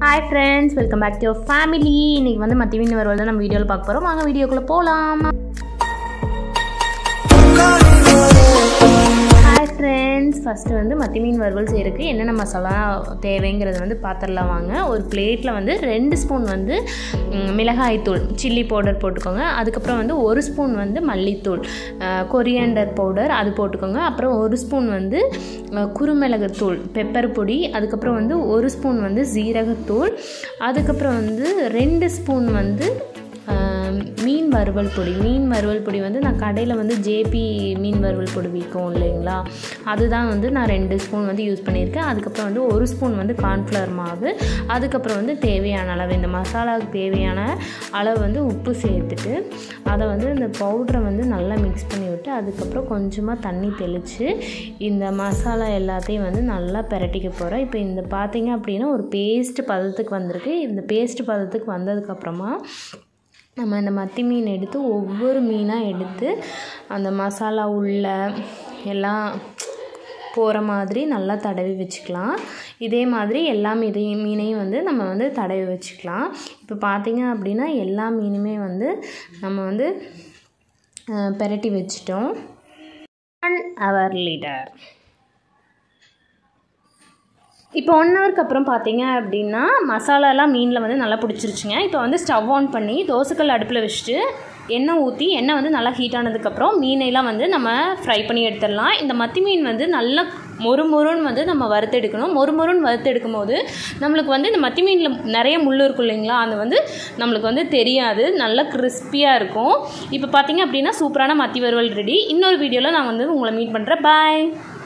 hi friends welcome back to family இன்னைக்கு வந்து மத்தி மீன் வறுவல் தான் நம்ம வீடியோவில் பார்க்க போகிறோம் வாங்க வீடியோக்குள்ளே போகலாம் ஹாய் ஃப்ரெண்ட்ஸ் ஃபஸ்ட்டு வந்து மத்தி மீன் வறுவல் செய்கிறதுக்கு என்னென்ன மசாலா தேவைங்கிறது வந்து பார்த்துடலாம் வாங்க ஒரு பிளேட்டில் வந்து ரெண்டு ஸ்பூன் வந்து ம், மிளகாய்த்தூள் சில்லி பவுடர் போட்டுக்கோங்க அதுக்கப்புறம் வந்து ஒரு ஸ்பூன் வந்து மல்லித்தூள் கொரியண்டர் பவுடர் அது போட்டுக்கோங்க அப்புறம் ஒரு ஸ்பூன் வந்து அஹ், குருமிளகுத்தூள் பெப்பர் பொடி அதுக்கப்புறம் வந்து ஒரு ஸ்பூன் வந்து ஜீரகத்தூள் அதுக்கப்புறம் வந்து ரெண்டு ஸ்பூன் வந்து ஆம், மீன் வறுவல் பொடி மீன் வறுவல் பொடி வந்து நான் கடையில் வந்து ஜேபி மீன் வறுவல் பொடி விற்கும் இல்லைங்களா அதுதான் வந்து நான் ரெண்டு ஸ்பூன் வந்து யூஸ் பண்ணியிருக்கேன் அதுக்கப்புறம் வந்து ஒரு ஸ்பூன் வந்து கார்ன்ஃப்ளவர் மாவு அதுக்கப்புறம் வந்து தேவையான அளவு இந்த மசாலாவுக்கு தேவையான அளவு வந்து உப்பு சேர்த்துட்டு அதை வந்து இந்த பவுடரை வந்து நல்லா மிக்ஸ் பண்ணி விட்டு அதுக்கப்புறம் கொஞ்சமாக தண்ணி தெளித்து இந்த மசாலா எல்லாத்தையும் வந்து நல்லா பிரட்டிக்க போகிறேன் இப்போ இந்த பார்த்தீங்க அப்படின்னா ஒரு பேஸ்ட் பதத்துக்கு வந்திருக்கு இந்த பேஸ்ட் பதத்துக்கு வந்ததுக்கப்புறமா நம்ம இந்த மத்தி மீன் எடுத்து ஒவ்வொரு மீனாக எடுத்து அந்த மசாலா உள்ள எல்லாம் போகிற மாதிரி நல்லா தடவி வச்சுக்கலாம் இதே மாதிரி எல்லா மீதையும் மீனையும் வந்து நம்ம வந்து தடவி வச்சுக்கலாம் இப்போ பார்த்தீங்க அப்படின்னா எல்லா மீனுமே வந்து நம்ம வந்து அஹ், பிரட்டி வச்சிட்டோம் ஒன் ஹவர் லீட்டர் இப்போ ஒன் ஹவருக்கு அப்புறம் பார்த்தீங்க அப்படின்னா மசாலாலாம் மீனில் வந்து நல்லா பிடிச்சிருச்சுங்க இப்போ வந்து ஸ்டவ் ஆன் பண்ணி தோசைக்கல் அடுப்பில் வச்சுட்டு எண்ணெய் ஊற்றி எண்ணெய் வந்து நல்லா ஹீட் ஆனதுக்கப்புறம் மீனையெல்லாம் வந்து நம்ம ஃப்ரை பண்ணி எடுத்துடலாம் இந்த மத்தி மீன் வந்து நல்லா மொறு மொறுன்னு வந்து நம்ம வறுத்தெடுக்கணும் மொறு மொறுன்னு வறுத்தெடுக்கும் போது நம்மளுக்கு வந்து இந்த மத்தி மீனில் நிறைய முள் இருக்கும் இல்லைங்களா அது வந்து நம்மளுக்கு வந்து தெரியாது நல்லா கிறிஸ்பியாக இருக்கும் இப்போ பார்த்தீங்க அப்படின்னா சூப்பரான மத்தி வறுவல் ரெடி இன்னொரு வீடியோவில் நான் வந்து உங்களை மீட் பண்ணுறேன் பாய்